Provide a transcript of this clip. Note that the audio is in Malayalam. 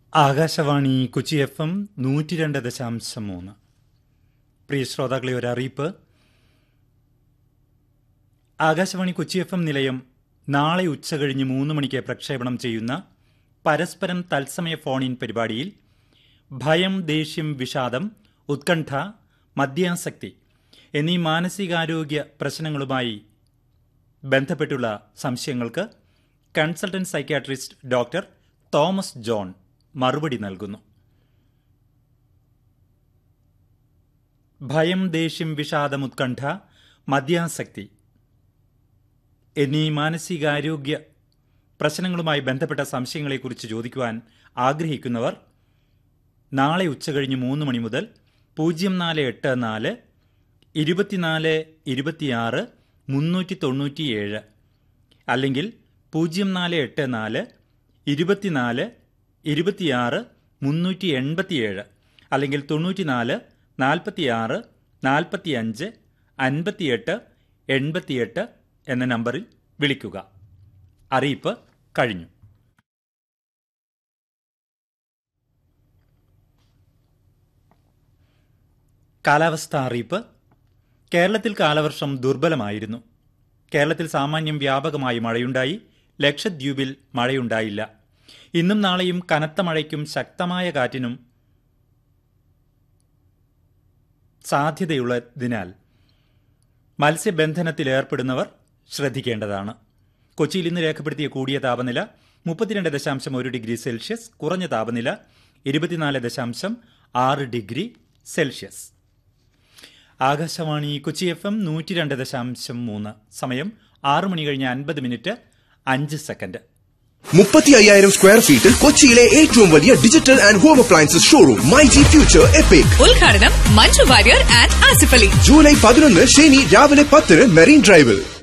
ആകാശവാണി കൊച്ചി എഫ് എം നൂറ്റി രണ്ട് ദശാംശം മൂന്ന് പ്രിയ ശ്രോതാക്കളെ ഒരു അറിയിപ്പ് ആകാശവാണി കൊച്ചി എഫ് എം നിലയം നാളെ ഉച്ചകഴിഞ്ഞ് മൂന്ന് മണിക്ക് പ്രക്ഷേപണം ചെയ്യുന്ന പരസ്പരം തത്സമയ ഫോൺ ഇൻ പരിപാടിയിൽ ഭയം ദേഷ്യം വിഷാദം ഉത്കണ്ഠ മദ്യാസക്തി എന്നീ മാനസികാരോഗ്യ പ്രശ്നങ്ങളുമായി ബന്ധപ്പെട്ടുള്ള സംശയങ്ങൾക്ക് consultant psychiatrist doctor Thomas John മറുപടി നൽകുന്നു ഭയം ദേഷ്യം വിഷാദം ഉത്കണ്ഠ മദ്യാസക്തി എന്നീ മാനസികാരോഗ്യ പ്രശ്നങ്ങളുമായി ബന്ധപ്പെട്ട സംശയങ്ങളെക്കുറിച്ച് ചോദിക്കുവാൻ ആഗ്രഹിക്കുന്നവർ നാളെ ഉച്ചകഴിഞ്ഞ് മൂന്ന് മണി മുതൽ പൂജ്യം നാല് എട്ട് നാല് ഇരുപത്തിനാല് ഇരുപത്തിയാറ് മുന്നൂറ്റി തൊണ്ണൂറ്റിയേഴ് അല്ലെങ്കിൽ പൂജ്യം നാല് എട്ട് നാല് ഇരുപത്തിനാല് ഇരുപത്തിയാറ് മുന്നൂറ്റി എൺപത്തിയേഴ് അല്ലെങ്കിൽ തൊണ്ണൂറ്റിനാല് നാൽപ്പത്തിയാറ് നാൽപ്പത്തിയഞ്ച് അൻപത്തിയെട്ട് എൺപത്തിയെട്ട് എന്ന നമ്പറിൽ വിളിക്കുക അറിയിപ്പ് കഴിഞ്ഞു കാലാവസ്ഥ അറിയിപ്പ് കേരളത്തിൽ കാലവർഷം ദുർബലമായിരുന്നു കേരളത്തിൽ സാമാന്യം വ്യാപകമായി മഴയുണ്ടായി ലക്ഷദ്വീപിൽ മഴയുണ്ടായില്ല ഇന്നും നാളെയും കനത്ത മഴയ്ക്കും ശക്തമായ കാറ്റിനും സാധ്യതയുള്ളതിനാൽ മത്സ്യബന്ധനത്തിൽ ഏർപ്പെടുന്നവർ ശ്രദ്ധിക്കേണ്ടതാണ് കൊച്ചിയിൽ ഇന്ന് രേഖപ്പെടുത്തിയ കൂടിയ താപനില മുപ്പത്തിരണ്ട് ദശാംശം ഒരു ഡിഗ്രി സെൽഷ്യസ് കുറഞ്ഞ താപനില ഇരുപത്തിനാല് ദശാംശം ആറ് degree Celsius Akashvani Kochi F M നൂറ്റി രണ്ട് ദശാംശം മൂന്ന് സമയം ആറ് മണി കഴിഞ്ഞ് അൻപത് മിനിറ്റ് അഞ്ച് സെക്കൻഡ് മുപ്പത്തി അയ്യായിരം സ്ക്വയർ ഫീറ്റിൽ കൊച്ചിയിലെ ഏറ്റവും വലിയ digital and home appliances showroom my G future epic ഉദ്ഘാടനം മഞ്ജു വാര്യർ ആൻഡ് ആസിഫ് അലി ജൂലൈ പതിനൊന്ന് ശനി രാവിലെ പത്തിന് മെറീൻ ഡ്രൈവിൽ